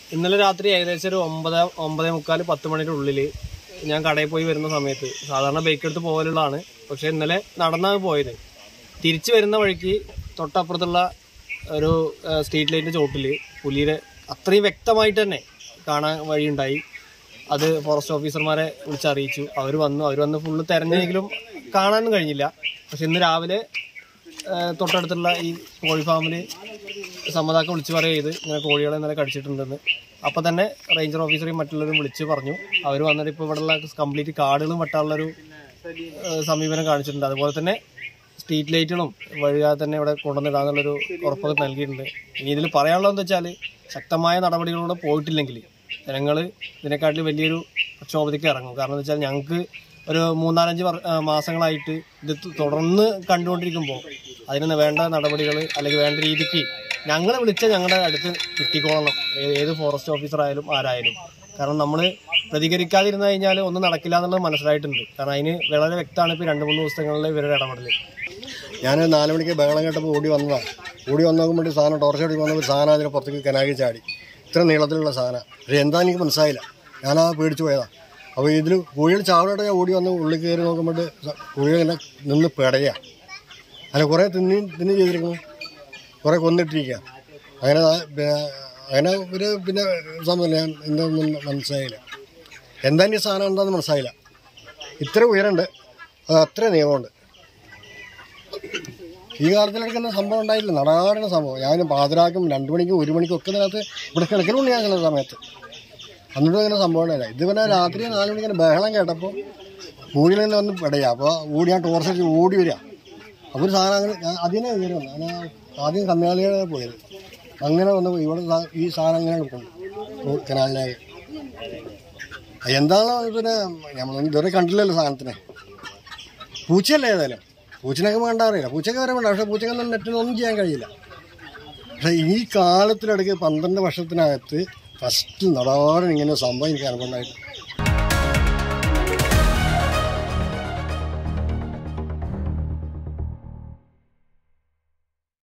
ഇന്നലെ രാത്രി ഏകദേശം ഒരു ഒമ്പത് ഒമ്പതേ മുക്കാൽ പത്ത് മണിയുടെ ഉള്ളിൽ ഞാൻ കടയിൽ പോയി വരുന്ന സമയത്ത് സാധാരണ ബൈക്ക് എടുത്ത് പോകലുള്ളതാണ് പക്ഷെ ഇന്നലെ നടന്നാണ് പോയത് തിരിച്ചു വരുന്ന വഴിക്ക് തൊട്ടപ്പുറത്തുള്ള ഒരു ആ, സ്ട്രീറ്റ് ലൈറ്റിന്റെ ചോട്ടിൽ പുലിയുടെ അത്രയും വ്യക്തമായിട്ട് തന്നെ കാണാൻ വഴിയുണ്ടായി അത് ഫോറസ്റ്റ് ഓഫീസർമാരെ വിളിച്ചറിയിച്ചു അവർ വന്നു അവർ വന്ന് ഫുള്ള് തെരഞ്ഞെങ്കിലും കാണാനും കഴിഞ്ഞില്ല പക്ഷെ ഇന്ന് രാവിലെ ആ, തൊട്ടടുത്തുള്ള ഈ കോഴി ഫാമിൽ സമ്മതാക്കം വിളിച്ച് പറയുക ചെയ്ത് ഇങ്ങനെ കോഴികളെ ഇന്നലെ കടിച്ചിട്ടുണ്ടെന്ന് അപ്പം തന്നെ റേഞ്ചർ ഓഫീസറെയും മറ്റുള്ളവരും വിളിച്ച് പറഞ്ഞു അവർ വന്നിട്ട് ഇപ്പോൾ ഇവിടെയുള്ള കംപ്ലീറ്റ് കാടുകളും വെട്ടാനുള്ളൊരു ആ, സമീപനം കാണിച്ചിട്ടുണ്ട് അതുപോലെ തന്നെ സ്ട്രീറ്റ് ലൈറ്റുകളും വഴിയാതെ തന്നെ ഇവിടെ കൊണ്ടുവന്നിടാന്നുള്ളൊരു ഉറപ്പൊക്കെ നൽകിയിട്ടുണ്ട് ഇനി ഇതിൽ പറയാനുള്ളതെന്ന് വെച്ചാൽ ശക്തമായ നടപടികളോടെ പോയിട്ടില്ലെങ്കിൽ ജനങ്ങൾ ഇതിനെക്കാട്ടിൽ വലിയൊരു പ്രക്ഷോഭത്തിക്ക് ഇറങ്ങും കാരണം എന്ന് വെച്ചാൽ ഞങ്ങൾക്ക് ഒരു മൂന്നാലഞ്ച് വർ- ആ, മാസങ്ങളായിട്ട് ഇത് തു- തുടർന്ന് കണ്ടുകൊണ്ടിരിക്കുമ്പോൾ അതിന് വേണ്ട നടപടികൾ അല്ലെങ്കിൽ വേണ്ട രീതിക്ക് ഞങ്ങളെ വിളിച്ച ഞങ്ങളുടെ അടുത്ത് കിട്ടിക്കോളണം ഏ- ഏത് ഫോറസ്റ്റ് ഓഫീസർ ആയാലും ആരായാലും കാരണം നമ്മൾ പ്രതികരിക്കാതിരുന്നു കഴിഞ്ഞാൽ ഒന്നും നടക്കില്ല എന്നുള്ളത് മനസ്സിലായിട്ടുണ്ട് കാരണം അതിന് വളരെ വ്യക്തമാണ് ഇപ്പോൾ രണ്ട് മൂന്ന് ദിവസങ്ങളിലെ ഇവരുടെ ഇടപെടൽ ഞാൻ നാല് മണിക്ക് ബഹളം കേട്ടപ്പോൾ ഓടി വന്നതാണ് ഓടി വന്ന് നോക്കുമ്പോൾ സാധനം ടോർച്ച് അടിച്ച് വന്നപ്പോൾ സാധനം അതിന് പുറത്തേക്ക് കനാകി ചാടി ഇത്ര നീളത്തിലുള്ള സാധനം പക്ഷേ എന്താ എനിക്ക് മനസ്സിലായില്ല ഞാനാ പേടിച്ച് പോയതാ അപ്പോൾ ഇതിൽ കോഴികൾ ചാവലോടെ ഞാൻ ഓടി വന്ന് ഉള്ളിൽ കയറി നോക്കുമ്പോൾ കോഴികൾ ഇങ്ങനെ നിന്ന് പെടയുക അങ്ങനെ കുറേ തിന്നി തിന്നി ചെയ്തിരിക്കുന്നു കുറേ കൊന്നിട്ടിരിക്കുക അങ്ങനെ ആ, പിന്നെ, അങ്ങനെ ഒരു പിന്നെ സംഭവമില്ല ഞാൻ എന്താണെന്ന് മനസ്സിലായില്ല എന്താ ഈ സാധനം എന്താണെന്ന് മനസ്സിലായില്ല ഇത്ര ഉയരമുണ്ട് അത് അത്ര നിയമമുണ്ട് ഈ കാലത്തിലെടുക്കുന്ന സംഭവം ഉണ്ടായില്ല നടാടുന്ന സംഭവം ഞാൻ പാതിരാക്കും രണ്ട് മണിക്കും ഒരു മണിക്കും ഒക്കെ ഇതിനകത്ത് ഇവിടെ കിടക്കലുണ്ട് ഞാൻ ചില സമയത്ത് എന്നിട്ടും അങ്ങനെ സംഭവം ഉണ്ടായില്ല ഇത് പിന്നെ രാത്രി നാല് മണിക്ക് ഇങ്ങനെ ബഹളം കേട്ടപ്പോൾ മൂടിയിൽ തന്നെ വന്ന് പെടയാ അപ്പോൾ ഓടി ഞാൻ ടോർച്ച് അടിച്ച് ഓടി വരിക അപ്പോൾ ഒരു സാധനം അങ്ങനെ ഞാൻ അതിനെ കയറി വന്നു അങ്ങനെ ആദ്യം കന്നുകാലികളെ പോയത് അങ്ങനെ വന്ന് ഇവിടെ സാ- ഈ സാധനം അങ്ങനെ എടുക്കുന്നു കനാലിനായി എന്താണ് പിന്നെ നമ്മൾ ഇതുവരെ കണ്ടില്ലല്ലോ സാധനത്തിനെ പൂച്ചയല്ലേ ഏതായാലും പൂച്ചനൊക്കെ വേണ്ട അറിയില്ല പൂച്ചയ്ക്ക് വരെ വേണ്ട പക്ഷേ പൂച്ചക്കൊന്നും നെറ്റിനൊന്നും ചെയ്യാൻ കഴിയില്ല പക്ഷേ ഈ കാലത്തിനിടയ്ക്ക് പന്ത്രണ്ട് വർഷത്തിനകത്ത് ഫസ്റ്റ് നടാടൻ ഇങ്ങനെ ഒരു സംഭവം എനിക്ക് അനുഭവം ഉണ്ടായിട്ട്